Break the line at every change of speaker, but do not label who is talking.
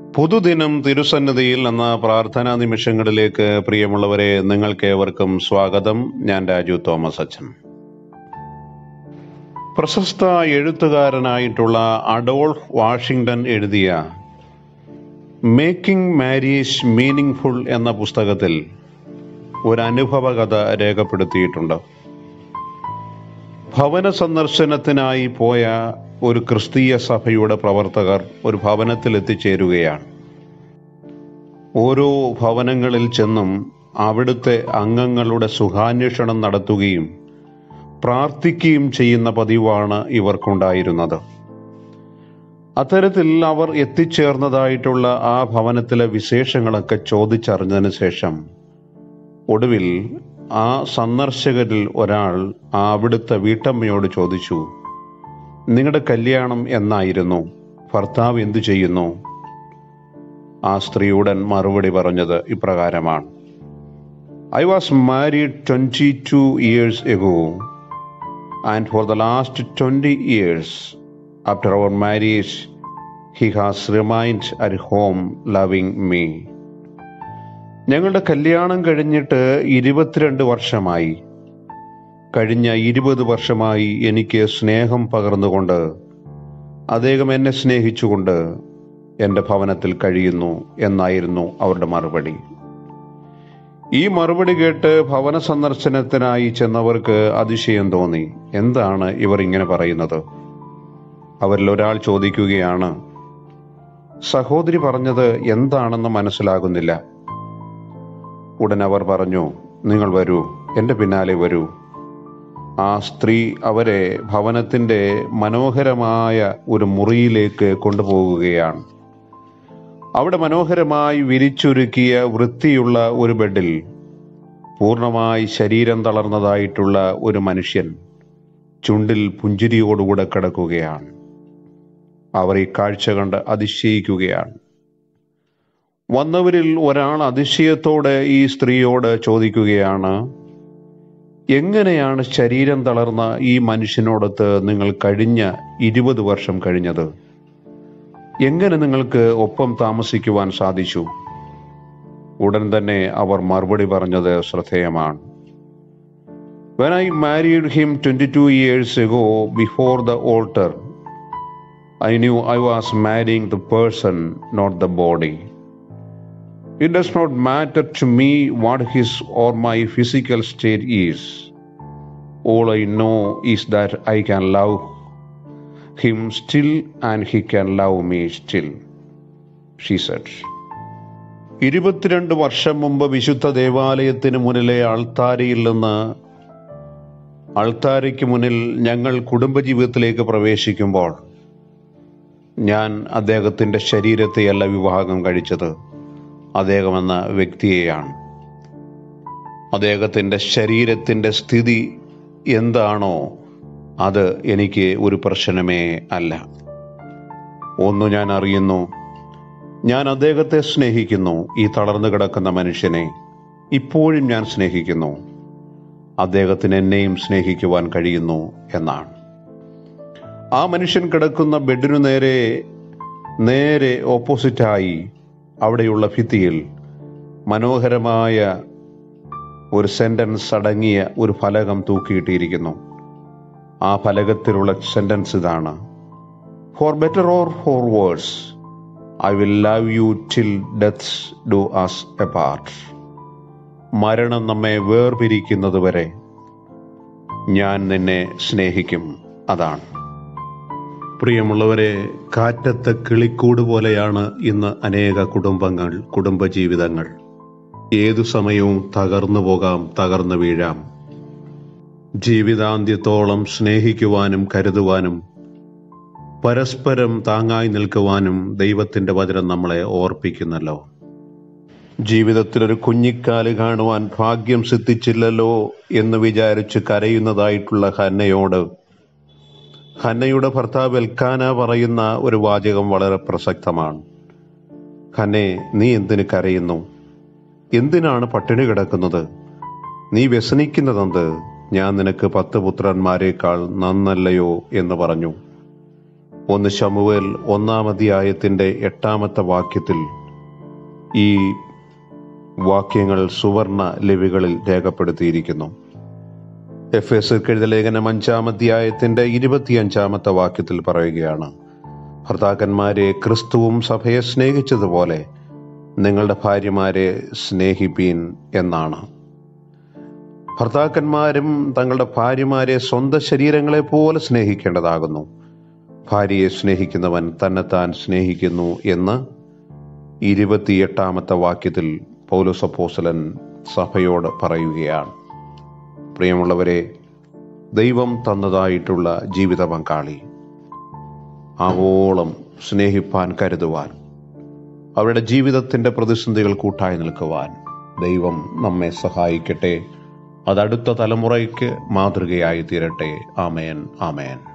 പുതുദിനം തിരുസന്നിധിയിൽ എന്ന പ്രാർത്ഥനാ നിമിഷങ്ങളിലേക്ക് പ്രിയമുള്ളവരെ നിങ്ങൾക്കേവർക്കും സ്വാഗതം ഞാൻ രാജു തോമസ് അച്ഛൻ പ്രശസ്ത എഴുത്തുകാരനായിട്ടുള്ള അഡോൾഫ് വാഷിംഗ്ടൺ എഴുതിയ മേക്കിംഗ് മാരേജ് മീനിങ് ഫുൾ എന്ന പുസ്തകത്തിൽ ഒരു അനുഭവ കഥ രേഖപ്പെടുത്തിയിട്ടുണ്ട് ഭവന സന്ദർശനത്തിനായി പോയ ഒരു ക്രിസ്തീയ സഭയുടെ പ്രവർത്തകർ ഒരു ഭവനത്തിൽ എത്തിച്ചേരുകയാണ് ഓരോ ഭവനങ്ങളിൽ ചെന്നും അവിടുത്തെ അംഗങ്ങളുടെ സുഖാന്വേഷണം നടത്തുകയും പ്രാർത്ഥിക്കുകയും ചെയ്യുന്ന പതിവാണ് ഇവർക്കുണ്ടായിരുന്നത് അത്തരത്തിൽ അവർ എത്തിച്ചേർന്നതായിട്ടുള്ള ആ ഭവനത്തിലെ വിശേഷങ്ങളൊക്കെ ചോദിച്ചറിഞ്ഞതിന് ശേഷം ഒടുവിൽ ആ സന്ദർശകരിൽ ഒരാൾ ആ അവിടുത്തെ വീട്ടമ്മയോട് ചോദിച്ചു നിങ്ങളുടെ കല്യാണം എന്നായിരുന്നു ഭർത്താവ് എന്തു ചെയ്യുന്നു ആ സ്ത്രീയുടൻ മറുപടി പറഞ്ഞത് ഇപ്രകാരമാണ് I was married twenty two years ago and for the last twenty years after our marriage he has remained at home loving me ഞങ്ങളുടെ കല്യാണം കഴിഞ്ഞിട്ട് ഇരുപത്തിരണ്ട് വർഷമായി കഴിഞ്ഞ ഇരുപത് വർഷമായി എനിക്ക് സ്നേഹം പകർന്നുകൊണ്ട് അദ്ദേഹം എന്നെ സ്നേഹിച്ചുകൊണ്ട് എൻ്റെ ഭവനത്തിൽ കഴിയുന്നു എന്നായിരുന്നു അവരുടെ മറുപടി ഈ മറുപടി കേട്ട് ഭവന സന്ദർശനത്തിനായി ചെന്നവർക്ക് അതിശയം തോന്നി എന്താണ് ഇവർ ഇങ്ങനെ പറയുന്നത് അവരിൽ ഒരാൾ ചോദിക്കുകയാണ് സഹോദരി പറഞ്ഞത് എന്താണെന്ന് മനസ്സിലാകുന്നില്ല ഉടൻ അവർ പറഞ്ഞു നിങ്ങൾ വരൂ എൻ്റെ പിന്നാലെ വരൂ ആ സ്ത്രീ അവരെ ഭവനത്തിന്റെ മനോഹരമായ ഒരു മുറിയിലേക്ക് കൊണ്ടുപോകുകയാണ് അവിടെ മനോഹരമായി വിരിച്ചൊരുക്കിയ വൃത്തിയുള്ള ഒരു ബെഡിൽ പൂർണ്ണമായി ശരീരം തളർന്നതായിട്ടുള്ള ഒരു മനുഷ്യൻ ചുണ്ടിൽ പുഞ്ചിരിയോടുകൂടെ കിടക്കുകയാണ് അവർ ഈ കാഴ്ച കണ്ട് അതിശയിക്കുകയാണ് വന്നവരിൽ ഒരാൾ അതിശയത്തോടെ ഈ സ്ത്രീയോട് ചോദിക്കുകയാണ് എങ്ങനെയാണ് ശരീരം തളർന്ന ഈ മനുഷ്യനോടൊത്ത് നിങ്ങൾ കഴിഞ്ഞ ഇരുപത് വർഷം കഴിഞ്ഞത് എങ്ങനെ നിങ്ങൾക്ക് ഒപ്പം താമസിക്കുവാൻ സാധിച്ചു ഉടൻ തന്നെ അവർ മറുപടി പറഞ്ഞത് ശ്രദ്ധേയമാണ് When I married him 22 years ago before the altar, I knew I was marrying the person, not the body. It does not matter to me what his or my physical state is. All I know is that I can love him still and he can love me still, she said. ഇരുപത്തിരണ്ട് വർഷം മുമ്പ് വിശുദ്ധ ദേവാലയത്തിന് മുന്നിലെ അൾത്താരയിൽ നിന്ന് അൾത്താരയ്ക്ക് മുന്നിൽ ഞങ്ങൾ കുടുംബജീവിതത്തിലേക്ക് പ്രവേശിക്കുമ്പോൾ ഞാൻ അദ്ദേഹത്തിൻ്റെ ശരീരത്തെയല്ല വിവാഹം കഴിച്ചത് അദ്ദേഹം എന്ന വ്യക്തിയെയാണ് അദ്ദേഹത്തിൻ്റെ ശരീരത്തിൻ്റെ സ്ഥിതി എന്താണോ അത് എനിക്ക് ഒരു പ്രശ്നമേ അല്ല ഒന്നു ഞാൻ അറിയുന്നു ഞാൻ അദ്ദേഹത്തെ സ്നേഹിക്കുന്നു ഈ തളർന്നു കിടക്കുന്ന മനുഷ്യനെ ഇപ്പോഴും ഞാൻ സ്നേഹിക്കുന്നു അദ്ദേഹത്തിന് എന്നെയും സ്നേഹിക്കുവാൻ കഴിയുന്നു എന്നാണ് ആ മനുഷ്യൻ കിടക്കുന്ന ബെഡിനു നേരെ നേരെ ഓപ്പോസിറ്റായി അവിടെയുള്ള ഭിത്തിയിൽ മനോഹരമായ ഒരു സെന്റൻസ് അടങ്ങിയ ഒരു ഫലകം തൂക്കിയിട്ടിരിക്കുന്നു ആ ഫലകത്തിലുള്ള സെന്റൻസ് ഇതാണ് for better or for worse I will love you till deaths do us a part മരണം നമ്മെ വേർപിരിക്കുന്നത് വരെ ഞാൻ നിന്നെ സ്നേഹിക്കും അതാണ് പ്രിയമുള്ളവരെ കാറ്റത്തെ കിളിക്കൂട് പോലെയാണ് ഇന്ന് അനേക കുടുംബങ്ങൾ കുടുംബജീവിതങ്ങൾ ഏതു സമയവും തകർന്നു പോകാം തകർന്നു വീഴാം ജീവിതാന്ത്യത്തോളം സ്നേഹിക്കുവാനും കരുതുവാനും പരസ്പരം താങ്ങായി നിൽക്കുവാനും ദൈവത്തിന്റെ വചനം നമ്മളെ ഓർപ്പിക്കുന്നല്ലോ ജീവിതത്തിൽ ഒരു കുഞ്ഞിക്കാല് കാണുവാൻ ഭാഗ്യം സിദ്ധിച്ചില്ലല്ലോ എന്ന് വിചാരിച്ച് കരയുന്നതായിട്ടുള്ള ഹന്നയോട് ഹന്നയുടെ ഭർത്താവ് എൽക്കാന പറയുന്ന ഒരു വാചകം വളരെ പ്രസക്തമാണ് ഹന്നെ നീ എന്തിന് കരയുന്നു എന്തിനാണ് പട്ടിണി കിടക്കുന്നത് നീ വ്യസനിക്കുന്നതെന്ത് ഞാൻ നിനക്ക് പത്ത് പുത്രന്മാരെക്കാൾ നന്നല്ലയോ എന്ന് പറഞ്ഞു ഒന്ന് ശമുവേൽ ഒന്നാം അധ്യായത്തിന്റെ എട്ടാമത്തെ വാക്യത്തിൽ ഈ വാക്യങ്ങൾ സുവർണ ലിപികളിൽ രേഖപ്പെടുത്തിയിരിക്കുന്നു എഫ് എസ് എഴുത ലേഖനം അഞ്ചാം അധ്യായത്തിന്റെ ഇരുപത്തിയഞ്ചാമത്തെ വാക്യത്തിൽ പറയുകയാണ് ഭർത്താക്കന്മാരെ ക്രിസ്തുവും സഭയെ സ്നേഹിച്ചതുപോലെ നിങ്ങളുടെ ഭാര്യമാരെ സ്നേഹിപ്പീൻ എന്നാണ് ഭർത്താക്കന്മാരും തങ്ങളുടെ ഭാര്യമാരെ സ്വന്തം ശരീരങ്ങളെ പോലെ സ്നേഹിക്കേണ്ടതാകുന്നു ഭാര്യയെ സ്നേഹിക്കുന്നവൻ തന്നെത്താൻ സ്നേഹിക്കുന്നു എന്ന് ഇരുപത്തിയെട്ടാമത്തെ വാക്യത്തിൽ പൗലോസപ്പോസലൻ സഭയോട് പറയുകയാണ് പ്രിയമുള്ളവരെ ദൈവം തന്നതായിട്ടുള്ള ജീവിത പങ്കാളി ആവോളം സ്നേഹിപ്പാൻ കരുതുവാൻ അവരുടെ ജീവിതത്തിന്റെ പ്രതിസന്ധികൾ കൂട്ടായി നിൽക്കുവാൻ ദൈവം നമ്മെ സഹായിക്കട്ടെ അതടുത്ത തലമുറയ്ക്ക് മാതൃകയായി തീരട്ടെ ആമേൻ ആമേൻ